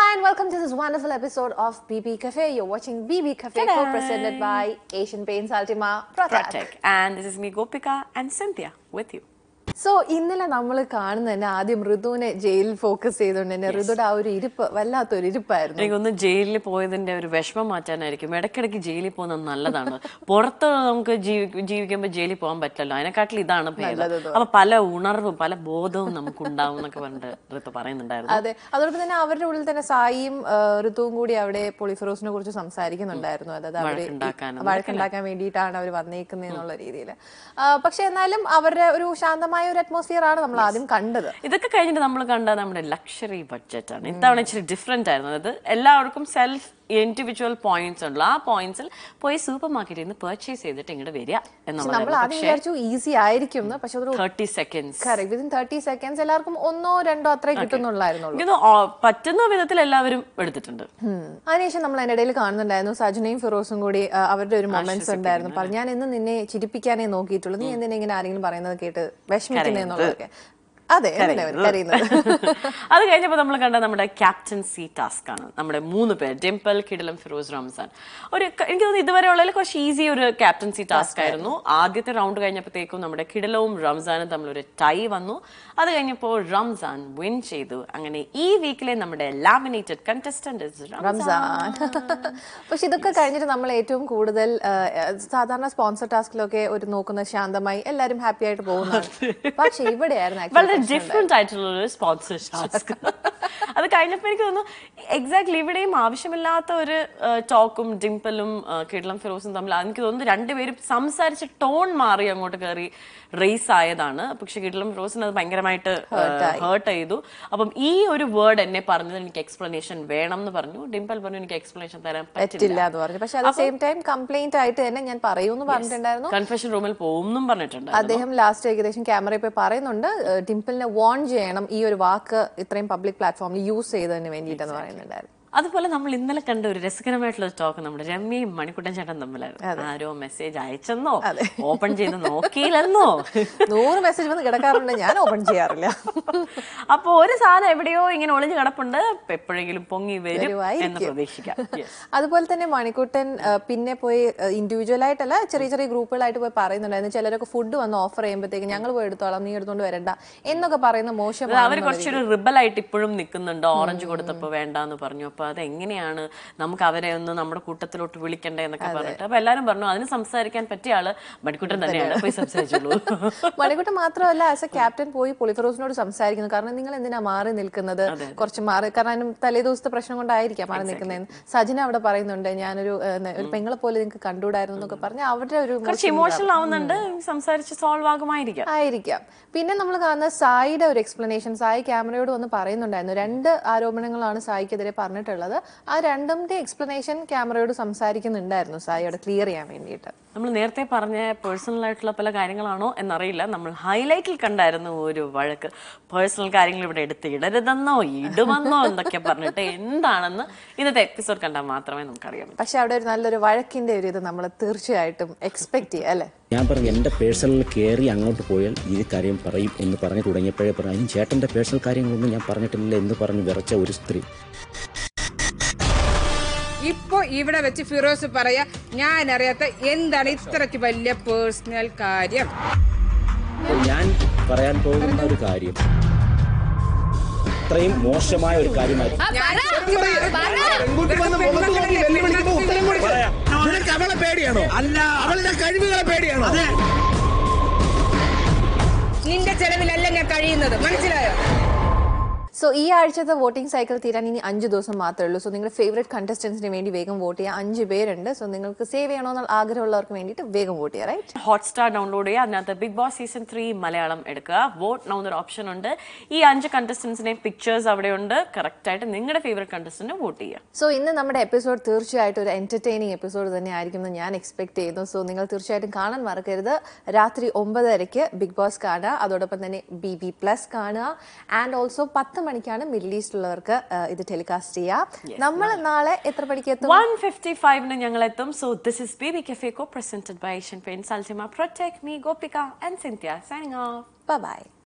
and welcome to this wonderful episode of BB Cafe. You're watching BB Cafe, Ta-da. co-presented by Asian Paints Ultima Pratak. Pratik. And this is me, Gopika, and Cynthia with you. So ഇന്നലെ നമ്മൾ കാണുന്ന തന്നെ ആദ്യം ഋതുവിനെ ജയിലിൽ focus ചെയ്തുകൊണ്ട് തന്നെ ഋതുയുടെ ആ ഒരു ഇരിപ്പ് വല്ലാത്തൊരു ഇരിപ്പായിരുന്നു എനിക്കൊന്ന് ജയിലിൽ പോയതിന്റെ ഒരു വിഷമം മാറ്റാനായിരിക്കും ഇടയ്ക്കിടയ്ക്ക് ജയിലിൽ പോകുന്നത് നല്ലതാണ് പുറത്ത് നമുക്ക് ജീവി- ജീവിക്കുമ്പോൾ ജയിലിൽ പോകാൻ പറ്റില്ലല്ലോ അതിനെക്കാട്ടിൽ ഇതാണ് ഭേദം അപ്പൊ പല ഉണർവും പല ബോധവും നമുക്ക് ഉണ്ടാവും എന്നൊക്കെ പറഞ്ഞിട്ട് ഋതു പറയുന്നുണ്ടായിരുന്നു അതെ അതോടൊപ്പം തന്നെ അവരുടെ ഉള്ളിൽ തന്നെ സായിയും ആ, ഋതുവും കൂടി അവിടെ പൊളിഫറോസിനെ കുറിച്ച് സംസാരിക്കുന്നുണ്ടായിരുന്നു അതായത് അവര് ഈ വഴക്കുണ്ടാക്കാനും വഴക്കുണ്ടാക്കാൻ വേണ്ടിയിട്ടാണ് അവർ വന്നേക്കുന്നത് എന്നുള്ള രീതിയിൽ പക്ഷെ എന്നാലും അവരുടെ ഒരു ശാന്തമായ ഒരു അറ്റ്മോസ്ഫിയർ ആണ് നമ്മൾ ആദ്യം കണ്ടത് ഇതൊക്കെ കഴിഞ്ഞിട്ട് നമ്മൾ കണ്ട നമ്മുടെ ലക്ഷറി ബഡ്ജറ്റ് ആണ് ഇത്തവണ ഇച്ചിരി ഡിഫറെന്റ് ആയിരുന്നു അത് എല്ലാവർക്കും സെൽഫ് ഇൻഡിവിജ്വൽ പോയിന്റ്സ് ഉണ്ടല്ലോ ആ പോയിന്റ്സിൽ പോയി സൂപ്പർ മാർക്കറ്റിൽ നിന്ന് പർച്ചേസ് ചെയ്തിട്ട് ഇങ്ങോട്ട് വരിക നമ്മൾ എന്നുള്ളത് ആദ്യം വിചാരിച്ചു ഈസി ആയിരിക്കും എന്ന് പക്ഷെ അതൊരു thirty seconds correct within thirty seconds എല്ലാവർക്കും ഒന്നോ രണ്ടോ അത്രേ കിട്ടുന്നുള്ളായിരുന്നുള്ളൂ എനിക്ക് തോന്നുന്നു, ആ, പറ്റുന്ന വിധത്തിൽ എല്ലാവരും എടുത്തിട്ടുണ്ട് ഉം. അതിനുശേഷം നമ്മൾ അതിന്റെ ഇടയിൽ കാണുന്നുണ്ടായിരുന്നു സജനയും ഫിറോസും കൂടി ആ, അവരുടെ ഒരു മൊമെന്റ്സ് ഉണ്ടായിരുന്നു പറഞ്ഞു ഞാൻ ഇന്ന് നിന്നെ ചിരിപ്പിക്കാനേ നോക്കിയിട്ടുള്ളൂ നീ എന്തിനാ ഇങ്ങനെ ആരെങ്കിലും പറയുന്നത് കേട്ട് വിഷമിക്കുന്നതെന്നുള്ളതൊക്കെ അതെ എന്തിനാ അവര് കരയുന്നത് അത് കഴിഞ്ഞപ്പോൾ നമ്മൾ കണ്ട നമ്മുടെ ക്യാപ്റ്റൻസി ടാസ്ക് ആണ് നമ്മുടെ മൂന്ന് പേർ ഡിംപിൾ കിഡിലും ഫിറോസ് റംസാൻ ഒരു ക- എനിക്ക് തോന്നുന്നു ഇതുവരെ ഉള്ളതിൽ കുറച്ച് ഈസി ഒരു ക്യാപ്റ്റൻസി ടാസ്ക് ആയിരുന്നു ആദ്യത്തെ റൗണ്ട് കഴിഞ്ഞപ്പോഴത്തേക്കും നമ്മുടെ കിഡിലവും റംസാനും തമ്മിൽ ഒരു ടൈ വന്നു അത് കഴിഞ്ഞപ്പോൾ റംസാൻ വിൻ ചെയ്തു അങ്ങനെ ഈ വീക്കിലെ നമ്മുടെ ലാമിനേറ്റഡ് കണ്ടസ്റ്റന്റ് റംസാൻ പക്ഷെ ഇതൊക്കെ കഴിഞ്ഞിട്ട് നമ്മൾ ഏറ്റവും കൂടുതൽ ആ, സാധാരണ സ്പോൺസർ ടാസ്കിലൊക്കെ ഒരു നോക്കുന്ന ശാന്തമായി എല്ലാരും ഹാപ്പി ആയിട്ട് പോകുന്നതാണ് പക്ഷെ ഇവിടെയായിരുന്നു actually വളരെ ഡിഫറെന്റ് ആയിട്ടുള്ള ഒരു സ്പോൺസർ ടാസ്ക് അത് കഴിഞ്ഞപ്പോൾ എനിക്ക് തോന്നുന്നു എക്സാക്ട്ലി ഇവിടെയും ആവശ്യമില്ലാത്ത ഒരു ടോക്കും ഡിംപിളും കിഡ്ലം ഫിറോസും തമ്മിൽ എനിക്ക് തോന്നുന്നു രണ്ടുപേരും സംസാരിച്ച ടോൺ മാറി അങ്ങോട്ട് കയറി റേസ് ആയതാണ് പക്ഷെ കിഡ്ലം ഫിറോസിന് അത് ഭയങ്കരമായിട്ട് ഹേർട്ട് ചെയ്തു അപ്പം ഈ ഒരു വേർഡ് എന്നെ പറഞ്ഞത് എനിക്ക് എക്സ്പ്ലനേഷൻ വേണം എന്ന് പറഞ്ഞു ഡിംപിൾ പറഞ്ഞു എനിക്ക് എക്സ്പ്ലനേഷൻ തരാൻ പറ്റില്ല പറ്റില്ല എന്ന് പറഞ്ഞു പക്ഷെ അറ്റ് സെയിം ടൈം കംപ്ലൈന്റ് ആയിട്ട് തന്നെ ഞാൻ പറയൂന്ന് പറഞ്ഞിട്ടുണ്ടായിരുന്നു കൺഫെഷൻ റൂമിൽ പോകും എന്നും പറഞ്ഞിട്ടുണ്ട് അദ്ദേഹം ലാസ്റ്റ് ഏകദേശം ക്യാമറയിൽ പോയി പറയുന്നുണ്ട് ഏഹ് ഡിംപിളിനെ വാൺ ചെയ്യണം ഈ ഒരു വാക്ക് ഇത്രയും പബ്ലിക് പ്ലാറ്റ്ഫോമിൽ യൂസ് ചെയ്തതിന് വേണ്ടിയിട്ടെന്ന് പറയുന്നുണ്ടായിരുന്നു അതുപോലെ നമ്മൾ ഇന്നലെ കണ്ട ഒരു രസകരമായിട്ടുള്ള ടോക്ക് നമ്മുടെ രമ്യയും മണിക്കുട്ടൻ ചേട്ടൻ തമ്മിലായിരുന്നു ആരോ മെസ്സേജ് അയച്ചെന്നോ ഓപ്പൺ ചെയ്ത് നോക്കിയില്ലെന്നോ നൂറ് മെസ്സേജ് വന്ന് കിടക്കാറുണ്ട് ഞാൻ ഓപ്പൺ ചെയ്യാറില്ല അപ്പൊ ഒരു സാധനം എവിടെയോ ഇങ്ങനെ ഒളിഞ്ഞു കിടപ്പുണ്ട് എപ്പോഴെങ്കിലും പൊങ്ങി വരും എന്ന് വരുമായിരിക്കും. പ്രതീക്ഷിക്കാം Yes. അതുപോലെ തന്നെ മണിക്കുട്ടൻ ആ, പിന്നെ പോയി ഇൻഡിവിജ്വൽ ആയിട്ടല്ല ചെറിയ ചെറിയ ഗ്രൂപ്പുകളായിട്ട് പോയി പറയുന്നുണ്ടായിരുന്നു ചിലരൊക്കെ ഫുഡ് വന്ന് ഓഫർ ചെയ്യുമ്പോഴത്തേക്ക് ഞങ്ങൾ പോയി എടുത്തോളാം നീ എടുത്തോണ്ട് വരണ്ട എന്നൊക്കെ പറയുന്ന അത് മോശമാണ് അവർ കുറച്ചൊരു റിബലായിട്ട് ഇപ്പോഴും നിൽക്കുന്നുണ്ട് ഓറഞ്ച് കൊടുത്തപ്പോ വേണ്ടാന്ന് പറഞ്ഞു അപ്പൊ അത് എങ്ങനെയാണ് നമുക്ക് അവരെ ഒന്ന് നമ്മുടെ കൂട്ടത്തിലോട്ട് വിളിക്കണ്ടേ എന്നൊക്കെ പറഞ്ഞിട്ട് അപ്പൊ എല്ലാരും പറഞ്ഞു അതിന് സംസാരിക്കാൻ പറ്റിയ ആള് മണിക്കുട്ടൻ തന്നെയാണ് പോയി സംസാരിച്ചുള്ളൂ മണിക്കുട്ടൻ മാത്രമല്ല ആസ് എ ക്യാപ്റ്റൻ പോയി പൊളിഫറോസിനോട് സംസാരിക്കുന്നു കാരണം നിങ്ങൾ എന്തിനാ മാറി നിൽക്കുന്നത് കുറച്ച് മാറി കാരണം തലേ ദിവസത്തെ പ്രശ്നം കൊണ്ടായിരിക്കാം മാറി നിൽക്കുന്നതെന്ന് സജിന അവിടെ പറയുന്നുണ്ട് ഞാനൊരു ഏഹ്, ഒരു പെങ്ങളെ പോലെ നിങ്ങൾക്ക് കണ്ടുകൂടായിരുന്നു എന്നൊക്കെ പറഞ്ഞ് അവരുടെ ഒരു കുറച്ച് ഇമോഷണൽ ആവുന്നുണ്ട് സംസാരിച്ച് സോൾവ് ആകുമായിരിക്കാം ആയിരിക്കാം പിന്നെ നമ്മൾ കാണുന്ന സായിയുടെ ഒരു എക്സ്പ്ലനേഷൻ സായി ക്യാമറയോട് വന്ന് പറയുന്നുണ്ടായിരുന്നു രണ്ട് ആരോപണങ്ങളാണ് സായിക്കെതിരെ പറഞ്ഞിട്ടുള്ളത് ആ രണ്ടിന്റെ എക്സ്പ്ലനേഷൻ ക്യാമറയോട് സംസാരിക്കുന്നുണ്ടായിരുന്നു സായിയോട് ക്ലിയർ ചെയ്യാൻ വേണ്ടിയിട്ട് നമ്മൾ നേരത്തെ പറഞ്ഞ പേഴ്സണൽ ആയിട്ടുള്ള പല കാര്യങ്ങളാണോ എന്നറിയില്ല നമ്മൾ ഹൈലൈറ്റിൽ കണ്ടായിരുന്നു ഒരു വഴക്ക് പേഴ്സണൽ കാര്യങ്ങൾ ഇവിടെ എടുത്ത് ഇടരുതെന്നോ ഇടുമെന്നോ എന്നൊക്കെ പറഞ്ഞിട്ട് എന്താണെന്ന് ഇന്നത്തെ എപ്പിസോഡ് കണ്ടാൽ മാത്രമേ നമുക്കറിയാൻ പറ്റൂ പക്ഷെ അവിടെ ഒരു നല്ലൊരു വഴക്കിന്റെ ഒരു ഇത് നമ്മൾ തീർച്ചയായിട്ടും എക്സ്പെക്ട് ചെയ്യാം അല്ലെ ഞാൻ പറഞ്ഞു എൻ്റെ പേഴ്സണൽ കയറി അങ്ങോട്ട് പോയാൽ ഈ കാര്യം പറയും എന്ന് പറഞ്ഞു തുടങ്ങിയപ്പോഴേ പറഞ്ഞു അതിന് ചേട്ടൻ്റെ പേഴ്സണൽ കാര്യങ്ങളൊന്നും ഞാൻ പറഞ്ഞിട്ടില്ല എന്ന് പറഞ്ഞ് വിറച്ച ഒരു സ്ത്രീ ഇപ്പൊ ഇവിടെ വെച്ച് ഫിറോസ് പറയാ ഞാൻ അറിയാത്ത എന്താണ് ഇത്രക്ക് വലിയ പേഴ്സണൽ കാര്യം അപ്പോൾ ഞാൻ പറയാൻ പോകുന്ന ഒരു കാര്യം ഇത്രയും മോശമായ ഒരു കാര്യമായിരുന്നു നിനക്ക് അവളെ പേടിയാണോ അല്ല അവളുടെ കഴിവുകളെ പേടിയാണോ നിന്റെ ചെലവിലല്ല ഞാൻ കഴിയുന്നത് മനസ്സിലായോ സോ ഈ ആഴ്ചത്തെ വോട്ടിംഗ് സൈക്കിൾ തീരാൻ ഇനി അഞ്ച് ദിവസം മാത്രമേ ഉള്ളൂ സോ നിങ്ങളുടെ ഫേവറേറ്റ് കണ്ടസ്റ്റൻസിന് വേണ്ടി വേഗം വോട്ട് ചെയ്യാം അഞ്ച് പേരുണ്ട് സോ നിങ്ങൾക്ക് സേവ് ചെയ്യണമെന്നുള്ള ആഗ്രഹമുള്ളവർക്ക് വേണ്ടിയിട്ട് വേഗം വോട്ട് ചെയ്യാം റൈറ്റ് ഹോട്ട്സ്റ്റാർ ഡൗൺലോഡ് ചെയ്യുക അതിനകത്ത് Bigg Boss season three Malayalam എടുക്കുക വോട്ട് നൗ എന്നൊരു ഓപ്ഷൻ ഉണ്ട് ഈ അഞ്ച് കണ്ടസ്റ്റൻസിനെ പിക്ചേഴ്സ് അവിടെയുണ്ട് കറക്റ്റ് ആയിട്ട് നിങ്ങളുടെ ഫേവറേറ്റ് കണ്ടസ്റ്റന്റിനെ വോട്ട് ചെയ്യുക സോ ഇന്ന് നമ്മുടെ എപ്പിസോഡ് തീർച്ചയായിട്ടും ഒരു എന്റർടൈനിങ് എപ്പിസോഡ് തന്നെ ആയിരിക്കും എന്ന് ഞാൻ എക്സ്പെക്ട് ചെയ്യുന്നു സോ നിങ്ങൾ തീർച്ചയായിട്ടും കാണാൻ മറക്കരുത് രാത്രി ഒമ്പതരയ്ക്ക് ബിഗ് ബോസ് കാണുക അതോടൊപ്പം തന്നെ ബി ബി പ്ലസ് കാണുക ആൻഡ് ഓൾസോ പത്ത് മണിക്കാണ് മിഡിൽ ഈസ്റ്റിലുള്ളവർക്ക് ഇത് ടെലികാസ്റ്റ് ചെയ്യുക നമ്മൾ നാളെ എത്ര മണിക്ക് എത്തും വൺ ഫിഫ്റ്റി ഫൈവിന് ഞങ്ങൾ എത്തും so this is B B cafe co presented by Asian Paints Ultima Protect me Gopika and Cynthia signing off by